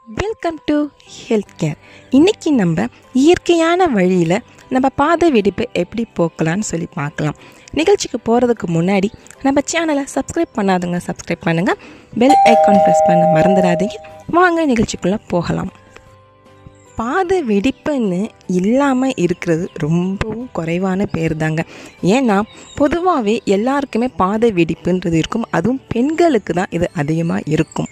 welcome to health care இன்றைக்கி நம்ம இயற்கையான வழியில் நம்ம பாத வெடிப்பு எப்படி போக்கலாம்னு சொல்லி பார்க்கலாம் நிகழ்ச்சிக்கு போகிறதுக்கு முன்னாடி நம்ம சேனலை சப்ஸ்கிரைப் பண்ணாதவங்க சப்ஸ்கிரைப் பண்ணுங்கள் பெல் ஐக்கான் ப்ரெஸ் பண்ண மறந்துடாதீங்க வாங்க நிகழ்ச்சிக்குள்ளே போகலாம் பாத வெடிப்புன்னு இல்லாமல் இருக்கிறது ரொம்பவும் குறைவான பேர் தாங்க ஏன்னா பொதுவாகவே எல்லாருக்குமே பாத வெடிப்புன்றது இருக்கும் அதுவும் பெண்களுக்கு தான் இது அதிகமாக இருக்கும்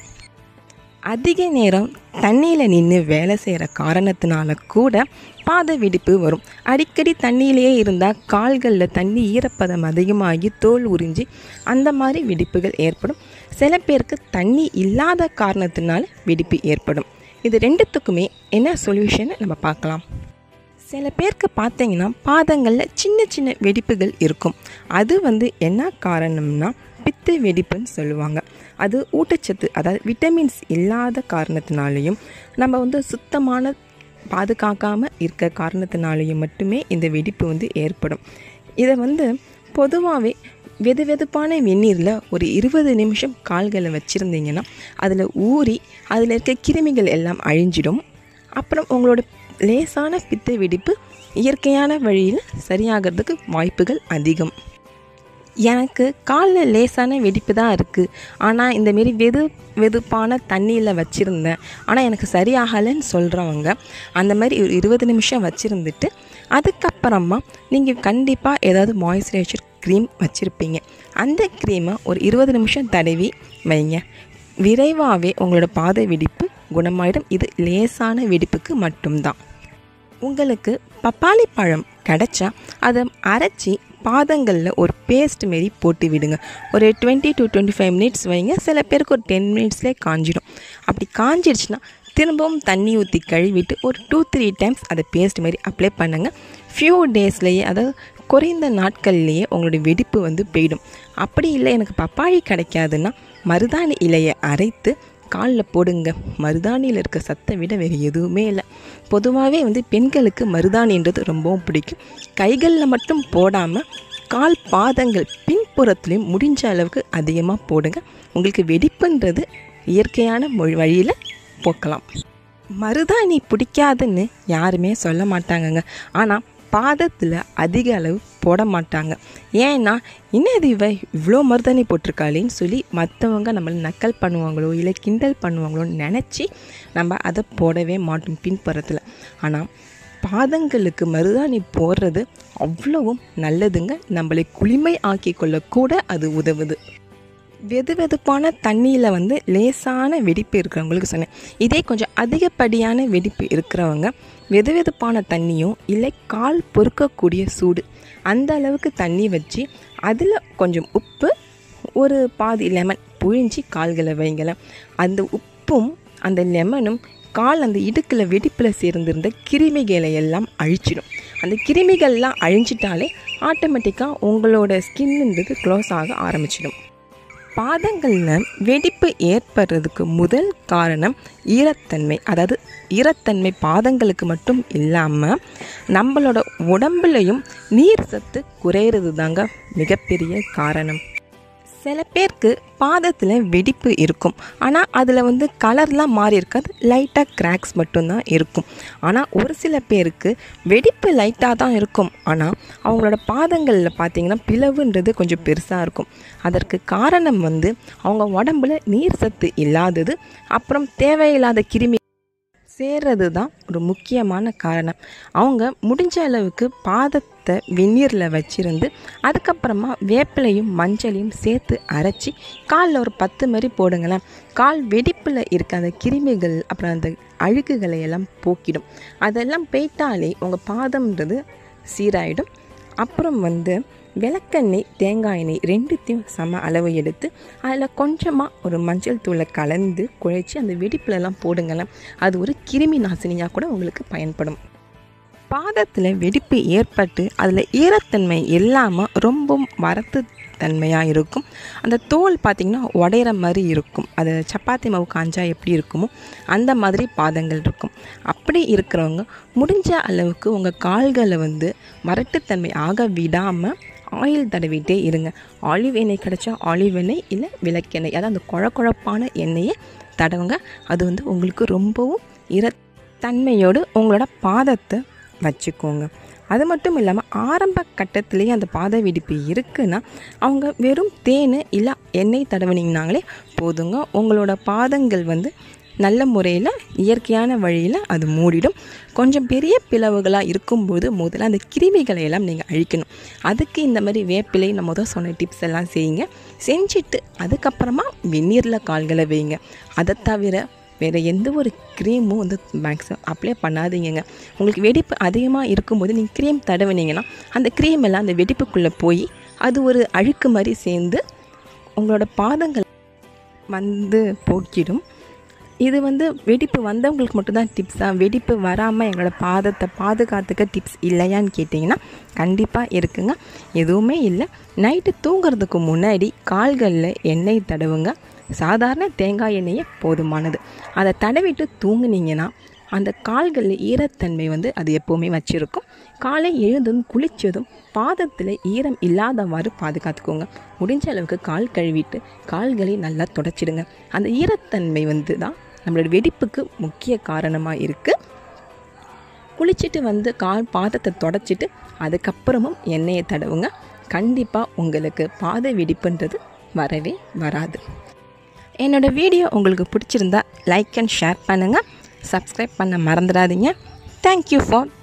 அதிக நேரம் தண்ணியில் நின்று வேலை செய்கிற காரணத்தினால கூட பாத வெடிப்பு வரும் அடிக்கடி தண்ணியிலேயே இருந்தால் கால்களில் தண்ணி ஈரப்பதம் அதிகமாகி தோல் உறிஞ்சி அந்த மாதிரி வெடிப்புகள் ஏற்படும் சில பேருக்கு தண்ணி இல்லாத காரணத்தினால வெடிப்பு ஏற்படும் இது ரெண்டுத்துக்குமே என்ன சொல்யூஷன் நம்ம பார்க்கலாம் சில பேருக்கு பார்த்தீங்கன்னா பாதங்களில் சின்ன சின்ன வெடிப்புகள் இருக்கும் அது வந்து என்ன காரணம்னா பித்து வெடிப்புன்னு சொல்லுவாங்க அது ஊட்டச்சத்து அதாவது விட்டமின்ஸ் இல்லாத காரணத்தினாலையும் நம்ம வந்து சுத்தமான பாதுகாக்காமல் இருக்க காரணத்தினாலையும் மட்டுமே இந்த வெடிப்பு வந்து ஏற்படும் இதை வந்து பொதுவாகவே வெது வெதுப்பான வெந்நீரில் ஒரு இருபது நிமிஷம் கால்களை வச்சுருந்தீங்கன்னா அதில் ஊறி அதில் இருக்க கிருமிகள் எல்லாம் அழிஞ்சிடும் அப்புறம் உங்களோட லேசான பித்த வெடிப்பு இயற்கையான வழியில் சரியாகிறதுக்கு வாய்ப்புகள் அதிகம் எனக்கு காலில் லேசான வெடிப்பு தான் இருக்குது ஆனால் இந்தமாரி வெது வெதுப்பான தண்ணியில் வச்சுருந்தேன் ஆனால் எனக்கு சரியாகலைன்னு சொல்கிறவங்க அந்த மாதிரி ஒரு இருபது நிமிஷம் வச்சுருந்துட்டு அதுக்கப்புறமா நீங்கள் கண்டிப்பாக ஏதாவது மாய்ஸ்சரைசர் க்ரீம் வச்சுருப்பீங்க அந்த க்ரீமை ஒரு இருபது நிமிஷம் தடவி வைங்க விரைவாகவே உங்களோட பாத வெடிப்பு குணமாயிடும் இது லேசான வெடிப்புக்கு மட்டும்தான் உங்களுக்கு பப்பாளி பழம் கிடச்சா அதை அரைச்சி பாதங்களில் ஒரு பேஸ்ட் மாரி போட்டு விடுங்க ஒரு twenty to twenty five minutes வைங்க சில பேருக்கு ஒரு டென் மினிட்ஸ்லேயே காஞ்சிடும் அப்படி காஞ்சிடுச்சுன்னா திரும்பவும் தண்ணி ஊற்றி கழுவிட்டு ஒரு டூ த்ரீ டைம்ஸ் அதை பேஸ்ட் மாதிரி அப்ளை பண்ணுங்கள் ஃபியூ டேஸ்லேயே அதாவது குறைந்த நாட்கள்லேயே உங்களுடைய வெடிப்பு வந்து போயிடும் அப்படி இல்லை எனக்கு பப்பாளி கிடைக்காதுன்னா மருதாணி இலையை அரைத்து காலில் போடுங்க மருதாணியில் இருக்க சத்தை விட வேறு எதுவுமே இல்லை பொதுவாகவே வந்து பெண்களுக்கு மருதாணின்றது ரொம்பவும் பிடிக்கும் கைகளில் மட்டும் போடாமல் கால் பாதங்கள் பின்புறத்துலேயும் முடிஞ்ச அளவுக்கு அதிகமாக போடுங்க உங்களுக்கு வெடிப்புன்றது இயற்கையான மொழி வழியில் போக்கலாம் மருதாணி பிடிக்காதுன்னு யாருமே சொல்ல மாட்டாங்கங்க ஆனால் பாதத்தில் அதிக அளவு போட மாட்டாங்க ஏன்னா என்னது இவ இவ்வளோ மருதாணி போட்டிருக்காளேன்னு சொல்லி மற்றவங்க நம்மளை நக்கல் பண்ணுவாங்களோ இல்லை கிண்டல் பண்ணுவாங்களோன்னு நினச்சி நம்ம அதை போடவே மாட்டோம் பின்புறத்தில் ஆனால் பாதங்களுக்கு மருதாணி போடுறது அவ்வளவும் நல்லதுங்க நம்மளை குளிமை ஆக்கி கொள்ளக்கூட அது உதவுது வெது வெதுப்பான தண்ணியில் வந்து லேசான வெடிப்பு இருக்கிறவங்களுக்கு சொன்னேன் இதே கொஞ்சம் அதிகப்படியான வெடிப்பு இருக்கிறவங்க வெது வெதுப்பான தண்ணியும் இல்லை கால் பொறுக்கக்கூடிய சூடு அந்த அளவுக்கு தண்ணி வச்சு அதில் கொஞ்சம் உப்பு ஒரு பாதி லெமன் புழிஞ்சி கால்களை வைங்களேன் அந்த உப்பும் அந்த லெமனும் கால் அந்த இடுக்கில் வெடிப்பில் சேர்ந்திருந்த கிருமிகளை எல்லாம் அழிச்சிடும் அந்த கிருமிகள்லாம் அழிஞ்சிட்டாலே ஆட்டோமேட்டிக்காக உங்களோட ஸ்கின்ன்றது க்ளோஸ் ஆக ஆரம்பிச்சிடும் பாதங்களில் வெடிப்பு ஏற்படுறதுக்கு முதல் காரணம் ஈரத்தன்மை அதாவது ஈரத்தன்மை பாதங்களுக்கு மட்டும் இல்லாமல் நம்மளோட உடம்புலையும் நீர் சத்து குறையிறது தாங்க மிகப்பெரிய காரணம் சில பேருக்கு பாதத்தில் வெடிப்பு இருக்கும் ஆனால் அதில் வந்து கலர்லாம் மாறி இருக்காது லைட்டாக கிராக்ஸ் மட்டும்தான் இருக்கும் ஆனால் ஒரு சில பேருக்கு வெடிப்பு லைட்டாக தான் இருக்கும் ஆனால் அவங்களோட பாதங்களில் பார்த்திங்கன்னா பிளவுன்றது கொஞ்சம் பெருசாக இருக்கும் அதற்கு காரணம் வந்து அவங்க உடம்புல நீர் சத்து இல்லாதது அப்புறம் தேவையில்லாத கிருமி சேர்றது தான் ஒரு முக்கியமான காரணம் அவங்க முடிஞ்ச அளவுக்கு பாதத்தை வெந்நீரில் வச்சிருந்து அதுக்கப்புறமா வேப்பிலையும் மஞ்சளையும் சேர்த்து அரைச்சி காலில் ஒரு பத்து மாதிரி போடுங்களேன் கால் வெடிப்பில் இருக்க அந்த கிருமிகள் அப்புறம் அந்த அழுக்குகளை எல்லாம் போக்கிடும் அதெல்லாம் போயிட்டாலே உங்கள் பாதம்ன்றது சீராயிடும் அப்புறம் வந்து விளக்கெண்ணெய் தேங்காய் எண்ணெய் ரெண்டுத்தையும் சம அளவு எடுத்து அதில் கொஞ்சமாக ஒரு மஞ்சள் தூளை கலந்து குழைச்சி அந்த வெடிப்புலலாம் போடுங்களேன் அது ஒரு கிருமி நாசினியாக கூட உங்களுக்கு பயன்படும் பாதத்தில் வெடிப்பு ஏற்பட்டு அதில் ஈரத்தன்மை இல்லாமல் ரொம்பவும் வரத்து தன்மையாக இருக்கும் அந்த தோல் பார்த்திங்கன்னா உடையிற மாதிரி இருக்கும் அது சப்பாத்தி மாவு காஞ்சா எப்படி இருக்குமோ அந்த மாதிரி பாதங்கள் இருக்கும் அப்படி இருக்கிறவங்க முடிஞ்ச அளவுக்கு உங்கள் கால்களை வந்து மரட்டுத்தன்மை ஆக விடாமல் ஆயில் தடவிட்டே இருங்க ஆலிவ் எண்ணெய் கிடச்சா ஆலிவ் எண்ணெய் இல்லை விளக்கெண்ணெய் அதாவது அந்த குழ குழப்பான எண்ணெயை தடவுங்க அது வந்து உங்களுக்கு ரொம்பவும் ஈரத்தன்மையோடு உங்களோட பாதத்தை வச்சுக்கோங்க அது மட்டும் இல்லாமல் ஆரம்ப கட்டத்திலேயே அந்த பாத வெடிப்பு இருக்குன்னா அவங்க வெறும் தேன் இல்லை எண்ணெய் தடவினீங்கனாங்களே போதுங்க உங்களோட பாதங்கள் வந்து நல்ல முறையில் இயற்கையான வழியில் அது மூடிடும் கொஞ்சம் பெரிய பிளவுகளாக இருக்கும்போது முதல்ல அந்த கிருமிகளை எல்லாம் நீங்கள் அழிக்கணும் அதுக்கு இந்த மாதிரி வேப்பிலை நான் முதல் சொன்ன டிப்ஸ் எல்லாம் செய்யுங்க செஞ்சுட்டு அதுக்கப்புறமா வெந்நீரில் கால்களை வைங்க அதை தவிர வேறு எந்த ஒரு க்ரீமும் வந்து மேக்ஸிமம் அப்ளை பண்ணாதீங்கங்க உங்களுக்கு வெடிப்பு அதிகமாக இருக்கும்போது நீங்கள் க்ரீம் தடவினீங்கன்னா அந்த க்ரீம் எல்லாம் அந்த வெடிப்புக்குள்ளே போய் அது ஒரு அழுக்கு மாதிரி சேர்ந்து உங்களோட பாதங்கள் வந்து போக்கிடும் இது வந்து வெடிப்பு வந்தவங்களுக்கு மட்டும்தான் டிப்ஸாக வெடிப்பு வராமல் எங்களோட பாதத்தை பாதுகாத்துக்க டிப்ஸ் இல்லையான்னு கேட்டிங்கன்னா கண்டிப்பாக இருக்குங்க எதுவுமே இல்லை நைட்டு தூங்குறதுக்கு முன்னாடி கால்களில் எண்ணெய் தடவுங்க சாதாரண தேங்காய் எண்ணெயே போதுமானது அதை தடவிட்டு தூங்குனீங்கன்னா அந்த கால்களில் ஈரத்தன்மை வந்து அது எப்போவுமே வச்சுருக்கும் காலை எழுந்ததும் குளித்ததும் பாதத்தில் ஈரம் இல்லாதவாறு பாதுகாத்துக்கோங்க முடிஞ்ச அளவுக்கு கால் கழுவிட்டு கால்களை நல்லா தொடச்சிடுங்க அந்த ஈரத்தன்மை வந்து தான் நம்மளோட வெடிப்புக்கு முக்கிய காரணமாக இருக்குது குளிச்சுட்டு வந்து கால் பாதத்தை தொடச்சிட்டு அதுக்கப்புறமும் எண்ணெயை தடவுங்க கண்டிப்பாக உங்களுக்கு பாத வெடிப்புன்றது வரவே வராது என்னோடய வீடியோ உங்களுக்கு பிடிச்சிருந்தா லைக் அண்ட் ஷேர் பண்ணுங்கள் சப்ஸ்கிரைப் பண்ண மறந்துடாதீங்க தேங்க்யூ ஃபார்